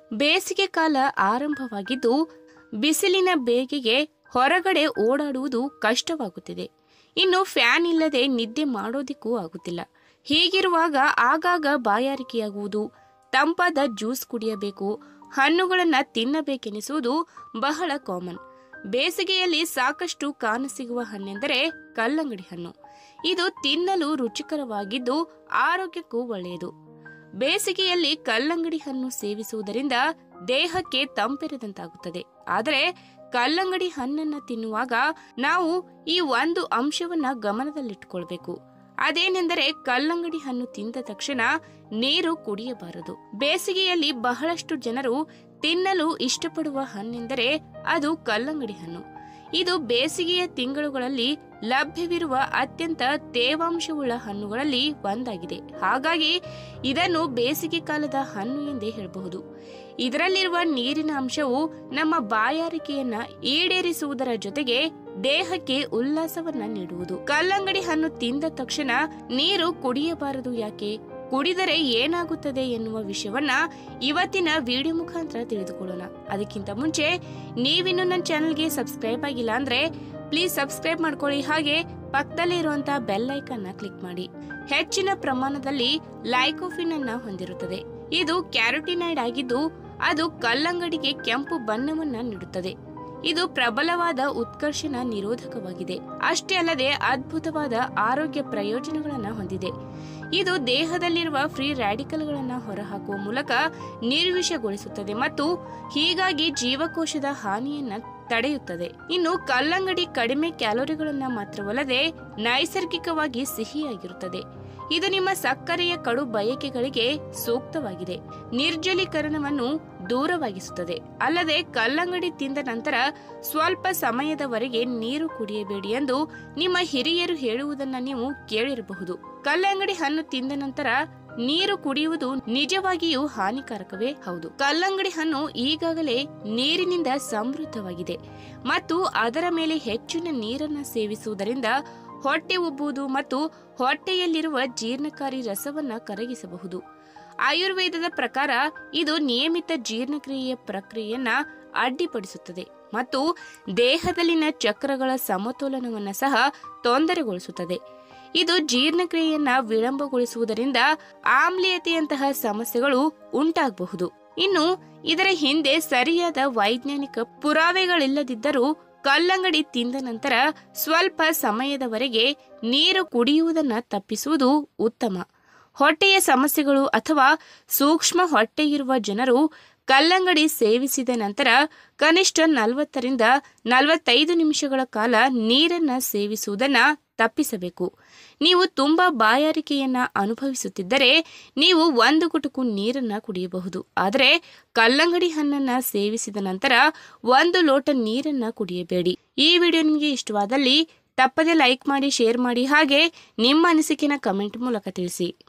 ಬೇಸಿಗೆ ಕಾಲ ಆರಂಭವಾಗಿದ್ದು ಬಿಸಿಲಿನ ಬೇಗೆಗೆ ಹೊರಗಡೆ ಓಡಾಡುವುದು ಕಷ್ಟವಾಗುತ್ತಿದೆ ಇನ್ನು ಫ್ಯಾನ್ ಇಲ್ಲದೆ ನಿದ್ದೆ ಮಾಡೋದಿಕ್ಕೂ ಆಗುತ್ತಿಲ್ಲ ಹೀಗಿರುವಾಗ ಆಗಾಗ ಬಾಯಾರಿಕೆಯಾಗುವುದು ತಂಪಾದ ಜ್ಯೂಸ್ ಕುಡಿಯಬೇಕು ಹಣ್ಣುಗಳನ್ನು ತಿನ್ನಬೇಕೆನಿಸುವುದು ಬಹಳ ಕಾಮನ್ ಬೇಸಿಗೆಯಲ್ಲಿ ಸಾಕಷ್ಟು ಕಾಣಸಿಗುವ ಹಣ್ಣೆಂದರೆ ಕಲ್ಲಂಗಡಿ ಹಣ್ಣು ಇದು ತಿನ್ನಲು ರುಚಿಕರವಾಗಿದ್ದು ಆರೋಗ್ಯಕ್ಕೂ ಒಳ್ಳೆಯದು ಬೇಸಿಗೆಯಲ್ಲಿ ಕಲ್ಲಂಗಡಿ ಹಣ್ಣು ಸೇವಿಸುವುದರಿಂದ ದೇಹಕ್ಕೆ ತಂಪೆರೆದಂತಾಗುತ್ತದೆ ಆದರೆ ಕಲ್ಲಂಗಡಿ ಹಣ್ಣನ್ನ ತಿನ್ನುವಾಗ ನಾವು ಈ ಒಂದು ಅಂಶವನ್ನ ಗಮನದಲ್ಲಿಟ್ಟುಕೊಳ್ಬೇಕು ಅದೇನೆಂದರೆ ಕಲ್ಲಂಗಡಿ ಹಣ್ಣು ತಿಂದ ತಕ್ಷಣ ನೀರು ಕುಡಿಯಬಾರದು ಬೇಸಿಗೆಯಲ್ಲಿ ಬಹಳಷ್ಟು ಜನರು ತಿನ್ನಲು ಇಷ್ಟಪಡುವ ಹಣ್ಣೆಂದರೆ ಅದು ಕಲ್ಲಂಗಡಿ ಹಣ್ಣು ಇದು ಬೇಸಿಗೆಯ ತಿಂಗಳುಗಳಲ್ಲಿ ಲಭ್ಯವಿರುವ ಅತ್ಯಂತ ತೇವಾಂಶವುಳ್ಳ ಹಣ್ಣುಗಳಲ್ಲಿ ಒಂದಾಗಿದೆ ಹಾಗಾಗಿ ಇದನ್ನು ಬೇಸಿಗೆ ಕಾಲದ ಹಣ್ಣು ಎಂದೇ ಹೇಳಬಹುದು ಇದರಲ್ಲಿರುವ ನೀರಿನ ಅಂಶವು ನಮ್ಮ ಬಾಯಾರಿಕೆಯನ್ನ ಈಡೇರಿಸುವುದರ ಜೊತೆಗೆ ದೇಹಕ್ಕೆ ಉಲ್ಲಾಸವನ್ನ ನೀಡುವುದು ಕಲ್ಲಂಗಡಿ ಹಣ್ಣು ತಿಂದ ತಕ್ಷಣ ನೀರು ಕುಡಿಯಬಾರದು ಯಾಕೆ ಕುಡಿದರೆ ಏನಾಗುತ್ತದೆ ಎನ್ನುವ ವಿಷಯವನ್ನ ಇವತ್ತಿನ ವಿಡಿಯೋ ಮುಖಾಂತರ ತಿಳಿದುಕೊಳ್ಳೋಣ ಅದಕ್ಕಿಂತ ಮುಂಚೆ ನೀವಿನ್ನು ನನ್ನ ಚಾನೆಲ್ಗೆ ಸಬ್ಸ್ಕ್ರೈಬ್ ಆಗಿಲ್ಲ ಅಂದ್ರೆ ಪ್ಲೀಸ್ ಸಬ್ಸ್ಕ್ರೈಬ್ ಮಾಡ್ಕೊಳ್ಳಿ ಹಾಗೆ ಪಕ್ಕದಲ್ಲೇ ಇರುವಂತಹ ಬೆಲ್ ಐಕನ್ ನ ಕ್ಲಿಕ್ ಮಾಡಿ ಹೆಚ್ಚಿನ ಪ್ರಮಾಣದಲ್ಲಿ ಲೈಕೋಫಿನ್ ಅನ್ನ ಹೊಂದಿರುತ್ತದೆ ಇದು ಕ್ಯಾರೋಟಿನೈಡ್ ಆಗಿದ್ದು ಅದು ಕಲ್ಲಂಗಡಿಗೆ ಕೆಂಪು ಬಣ್ಣವನ್ನ ನೀಡುತ್ತದೆ ಇದು ಪ್ರಬಲವಾದ ಉತ್ಕರ್ಷಣ ನಿರೋಧಕವಾಗಿದೆ ಅಷ್ಟೇ ಅಲ್ಲದೆ ಅದ್ಭುತವಾದ ಆರೋಗ್ಯ ಪ್ರಯೋಜನಗಳನ್ನ ಹೊಂದಿದೆ ಇದು ದೇಹದಲ್ಲಿರುವ ಫ್ರೀ ರ್ಯಾಡಿಕಲ್ಗಳನ್ನ ಹೊರಹಾಕುವ ಮೂಲಕ ನಿರ್ವಿಷಗೊಳಿಸುತ್ತದೆ ಮತ್ತು ಹೀಗಾಗಿ ಜೀವಕೋಶದ ಹಾನಿಯನ್ನ ತಡೆಯುತ್ತದೆ ಇನ್ನು ಕಲ್ಲಂಗಡಿ ಕಡಿಮೆ ಕ್ಯಾಲೋರಿಗಳನ್ನ ಮಾತ್ರವಲ್ಲದೆ ನೈಸರ್ಗಿಕವಾಗಿ ಸಿಹಿಯಾಗಿರುತ್ತದೆ ಇದು ನಿಮ್ಮ ಸಕ್ಕರೆಯ ಕಡು ಬಯಕೆಗಳಿಗೆ ಸೂಕ್ತವಾಗಿದೆ ನಿರ್ಜಲೀಕರಣವನ್ನು ದೂರವಾಗಿಸುತ್ತದೆ ಅಲ್ಲದೆ ಕಲ್ಲಂಗಡಿ ತಿಂದ ನಂತರ ಸ್ವಲ್ಪ ಸಮಯದವರೆಗೆ ನೀರು ಕುಡಿಯಬೇಡಿ ಎಂದು ನಿಮ್ಮ ಹಿರಿಯರು ಹೇಳುವುದನ್ನ ನೀವು ಕೇಳಿರಬಹುದು ಕಲ್ಲಂಗಡಿ ಹಣ್ಣು ತಿಂದ ನಂತರ ನೀರು ಕುಡಿಯುವುದು ನಿಜವಾಗಿಯೂ ಹಾನಿಕಾರಕವೇ ಹೌದು ಕಲ್ಲಂಗಡಿ ಹಣ್ಣು ಈಗಾಗಲೇ ನೀರಿನಿಂದ ಸಮೃದ್ಧವಾಗಿದೆ ಮತ್ತು ಅದರ ಮೇಲೆ ಹೆಚ್ಚಿನ ನೀರನ್ನ ಸೇವಿಸುವುದರಿಂದ ಹೊಟ್ಟೆ ಉಬ್ಬುವುದು ಮತ್ತು ಹೊಟ್ಟೆಯಲ್ಲಿರುವ ಜೀರ್ಣಕಾರಿ ರಸವನ್ನ ಕರಗಿಸಬಹುದು ಆಯುರ್ವೇದದ ಪ್ರಕಾರ ಇದು ನಿಯಮಿತ ಜೀರ್ಣಕ್ರಿಯೆಯ ಪ್ರಕ್ರಿಯೆಯನ್ನ ಅಡ್ಡಿಪಡಿಸುತ್ತದೆ ಮತ್ತು ದೇಹದಲ್ಲಿನ ಚಕ್ರಗಳ ಸಮತೋಲನವನ್ನ ಸಹ ತೊಂದರೆಗೊಳಿಸುತ್ತದೆ ಇದು ಜೀರ್ಣಕ್ರಿಯೆಯನ್ನ ವಿಳಂಬಗೊಳಿಸುವುದರಿಂದ ಆಮ್ಲೀಯತೆಯಂತಹ ಸಮಸ್ಯೆಗಳು ಉಂಟಾಗಬಹುದು ಇನ್ನು ಇದರ ಹಿಂದೆ ಸರಿಯಾದ ವೈಜ್ಞಾನಿಕ ಪುರಾವೆಗಳಿಲ್ಲದಿದ್ದರೂ ಕಲ್ಲಂಗಡಿ ತಿಂದ ನಂತರ ಸ್ವಲ್ಪ ಸಮಯದವರೆಗೆ ನೀರು ಕುಡಿಯುವುದನ್ನ ತಪ್ಪಿಸುವುದು ಉತ್ತಮ ಹೊಟ್ಟೆಯ ಸಮಸ್ಯೆಗಳು ಅಥವಾ ಸೂಕ್ಷ್ಮ ಹೊಟ್ಟೆಯಿರುವ ಜನರು ಕಲ್ಲಂಗಡಿ ಸೇವಿಸಿದ ನಂತರ ಕನಿಷ್ಠ ನಲವತ್ತರಿಂದ ನಲವತ್ತೈದು ನಿಮಿಷಗಳ ಕಾಲ ನೀರನ್ನ ಸೇವಿಸುವುದನ್ನ ತಪ್ಪಿಸಬೇಕು ನೀವು ತುಂಬಾ ಬಾಯಾರಿಕೆಯನ್ನ ಅನುಭವಿಸುತ್ತಿದ್ದರೆ ನೀವು ಒಂದು ಗುಟುಕು ನೀರನ್ನ ಕುಡಿಯಬಹುದು ಆದರೆ ಕಲ್ಲಂಗಡಿ ಹಣ್ಣನ್ನ ಸೇವಿಸಿದ ನಂತರ ಒಂದು ಲೋಟ ನೀರನ್ನ ಕುಡಿಯಬೇಡಿ ಈ ವಿಡಿಯೋ ನಿಮಗೆ ಇಷ್ಟವಾದಲ್ಲಿ ತಪ್ಪದೆ ಲೈಕ್ ಮಾಡಿ ಶೇರ್ ಮಾಡಿ ಹಾಗೆ ನಿಮ್ಮ ಅನಿಸಿಕೆನ ಕಮೆಂಟ್ ಮೂಲಕ ತಿಳಿಸಿ